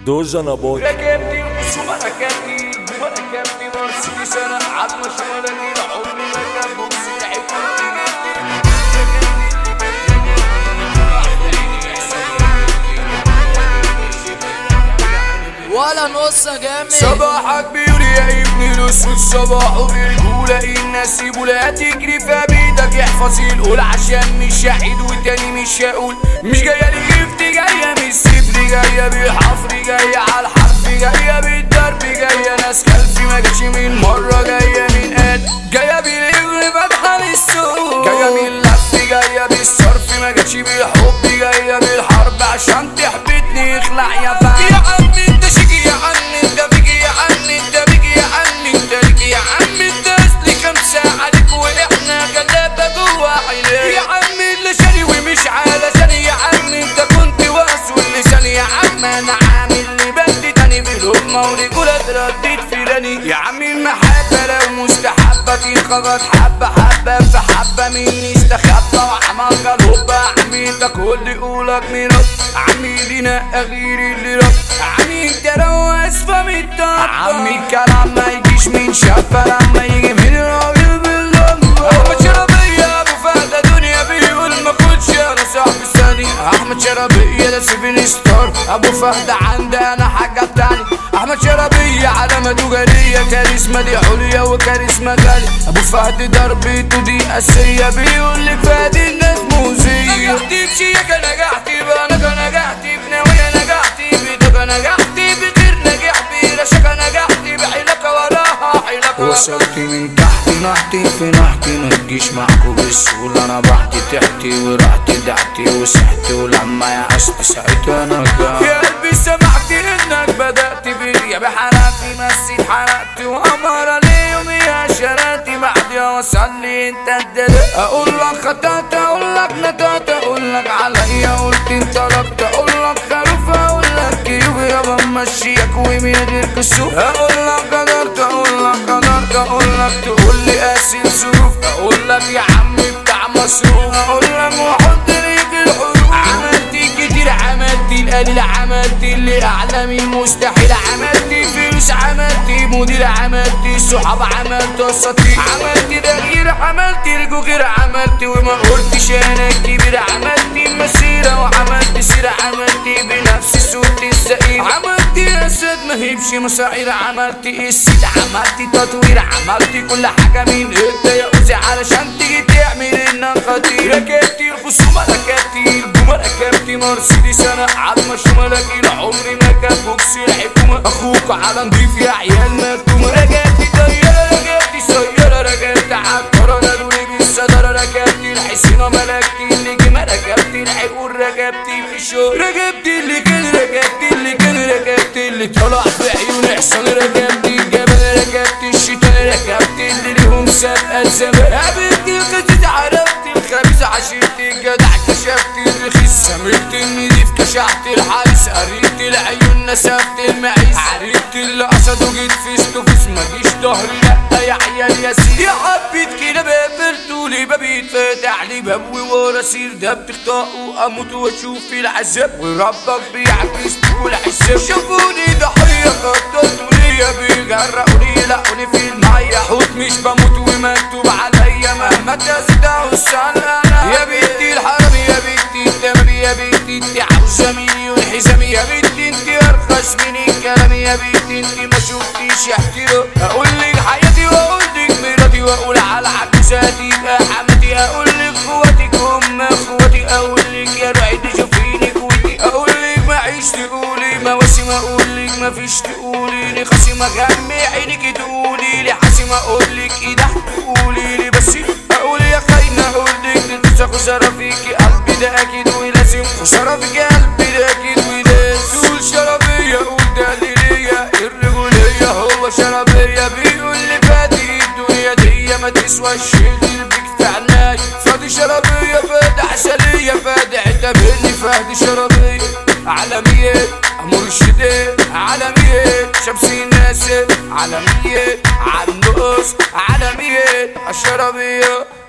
دوجا نبوت ركبتي الخصومة ركبتي البومة ركبتي مرسيدس انا عظمة شمالك عمري ما كان بوكس لعبت ولا نص جامد صباحك بيقول يا ابني الاسود صباحه برجولة الناس لا تجري فبيدك احفظ القول عشان مش هعيد وتاني مش هقول مش جاية لي جفت جاية من الصفر جاية بالحفر جاية على الحرف جاية بالضرب جاية ناس خلفي ما جاتش من مرة جاية من قلب جاية بالإغر فاتحة للسوق جاية من اللف جاية بالصرف ما جاتش بالحب جاية بالحرب عشان تحبطني اخلع يا فهد يا عم انت شيكي يا عم انت بيجي يا عم انت بيجي يا عم انت ليكي يا عم انت اصلي خمسة عليك واحنا غلابة جوا عينيك يا عم اللي شاري ومش علشان يا عم انت كنت واصل لساني يا عم انا عامل لي بنت تاني بالهمة ورجولة رديت فيراني يا عم المحبة لو مستحبة تنخبط حبة حبة في حبة مني استخبى وعمل الهبة عمي ده كل يقولك من رب عمي لينا غير اللي رب عمي انت لو اسفة من الطاقة عمي الكلام ما يجيش من شافة لما يجي من راجل باللمبة احمد شربية ابو فهد دنيا بيقول ما كنتش انا صاحب الثاني احمد شربية ده سيفين ستار ابو فهد عندي انا حاجة تاني احمد شربية علامة تجارية كاريزما دي عليا وكاريزما غالية ابو فهد ضربته دي اسية بيقول لي فهد الناس موزية نجحتي بشيكة نجحتي بانك نجحتي بناوية نجحتي بدك نجحتي بغير نجح برشاكة نجحتي بحيلك وراها حيلك وصلت من تحت نحتي في نحتي ما تجيش معكو بالسهولة انا بحتي تحتي ورحتي دعتي وسحتي ولما يعشت ساعتها انا يا قلبي سمعت انك بدأت بيا بحرقتي مسيت حرقتي وامر اليوم يا شراتي بعد يا وصل لي انت الدلق اقول لك خطأت اقول لك ندات اقول لك عليا قلت انت ربط اقول لك خروف اقول لك كيوب يابا مشيك ومن غير كسوف اقول لك قدرت اقول لك قدرت اقول لك تقول لي قاسي الظروف اقول لك يا عم بتاع مصروف اقول لك وحط ليك الحروف عملت كتير عملت القليل عملت اللي اعلى من المستحيل عملت فلوس عملت مدير عملت صحاب عملت اساطير عملت تغيير عملت رجوغير عملت وما قلتش انا الكبير عملت مسيرة وعملت سيرة عملت بنفسي صوت الزئير عملت اسد ما هيبش مصاعير عملت السيد عملت تطوير عملت كل حاجة من انت يا اوزي علشان تيجي تعمل انك خطير ركبت الخصومة ركبت البومة ركبت مرسيدس انا عظمة شمالك العمر ما كان بوكس الحكومة اخوك على نضيف يا عيال مكتومة ركبت طيارة ركبت سيارة ركبت عالقرى نادوني بالصدارة ركبت الحصينة ملكت النجمة ركبت العقول ركبت الشوق ركبت اللي كان ركبت اللي كان ركبت اللي طلع في عيون حصان ركبت الجبل ركبت الشيطان ركبت اللي ليهم سابقة زمان قابلت القصة عرفت الخبيث عشرت الجدع كشفت الرخيص سمرت النضيف كشحت الحارس قريت العيون نسفت المعيز عرفت اللي قصده جيت فيس تو فيس مجيش ظهري لا يا عيال ياسين يا حبيت كده بقفلتوا لي باب يتفتح لي باب وورا سير ده بتخطئوا اموت واشوف العذاب وربك بيعكس كل حساب شافوني ضحيه خططوا ليا بيجرقوني لقوني في الميه حوت مش بموت ومكتوب عليا مهما تزدعوا السنة يا بنتي الحرام يا بنتي التمام يا بنتي انت عاوزة مليون حزام يا بنتي انت ارخص من الكلام يا بنتي انت ما شفتيش احترام اقول لك حياتي واقول لك مراتي واقول على عجوزاتي يبقى حماتي اقول لك اخواتك هم اخواتي اقول لك يا رعد شوفيني كويتي اقول لك ما عيش تقولي مواسم اقول لك ما فيش تقولي لي خصيمة غمي عينك تقولي لي حاسمة اقول لك ايدك تقولي لي بس اقول يا خاينة اقول لك تنسى خسارة فيكي قلبي ده اكيد ولازم خسارة فيكي قلبي ده اكيد ولازم تقول شربية قول ده اللي ليا الرجولية هو شربية بيقول لي فادي الدنيا دي ما تسواش اللي بيك في عناي فادي شربية فادي عسلية فادي اعتبرني فادي شربية عالمية مرشدة عالمية شمسي ناسي عالمية عالنقص عالمية الشربية